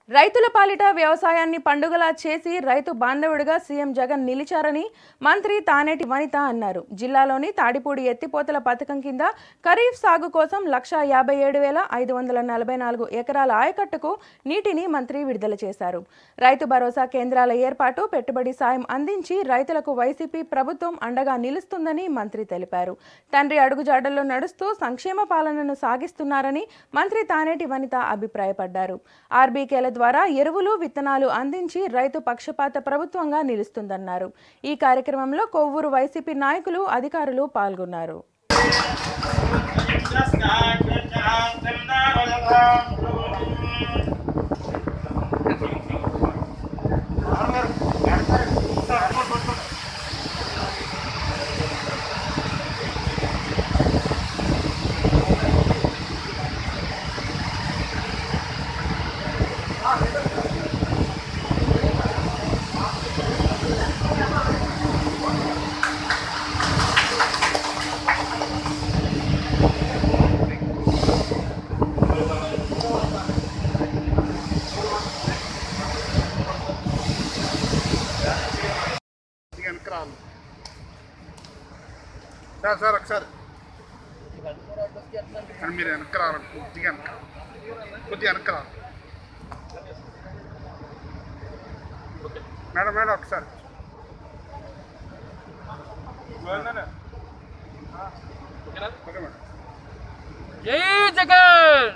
రైతుల పాలిట వ్యవసాయాన్ని పండుగలా చేసి రైతు బాంధవుడిగా సీఎం జగన్ నిలిచారని మంత్రి తానేటి వనిత అన్నారు జిల్లాలోని తాడిపూడి ఎత్తిపోతల పథకం కింద ఖరీఫ్ సాగు కోసం లక్ష యాభై ఏడు వేల ఐదు వందల నలభై నాలుగు ఎకరాల ఆయకట్టుకు నీటిని మంత్రి విడుదల చేశారు రైతు భరోసా కేంద్రాల ఏర్పాటు పెట్టుబడి సాయం అందించి రైతులకు వైసీపీ ప్రభుత్వం అండగా నిలుస్తుందని మంత్రి తెలిపారు తండ్రి అడుగుజాడల్లో నడుస్తూ సంక్షేమ పాలనను సాగిస్తున్నారని మంత్రి తానేటి వనిత అభిప్రాయపడ్డారు ఆర్బీకేల ద్వారా ఎరువులు విత్తనాలు అందించి రైతు పక్షపాత ప్రభుత్వంగా నిలుస్తుందన్నారు ఈ కార్యక్రమంలో కొవ్వూరు వైసీపీ నాయకులు అధికారులు పాల్గొన్నారు కొద్దిగా వెనక్కి రావాలి సార్ సార్ ఒకసారి కానీ మీరు వెనక్కి రావాలి కొద్దిగా వెనక కొద్దిగా వెనక్కి రావాలి మేడం మేడం ఒకసారి ఓకే మేడం జై జగన్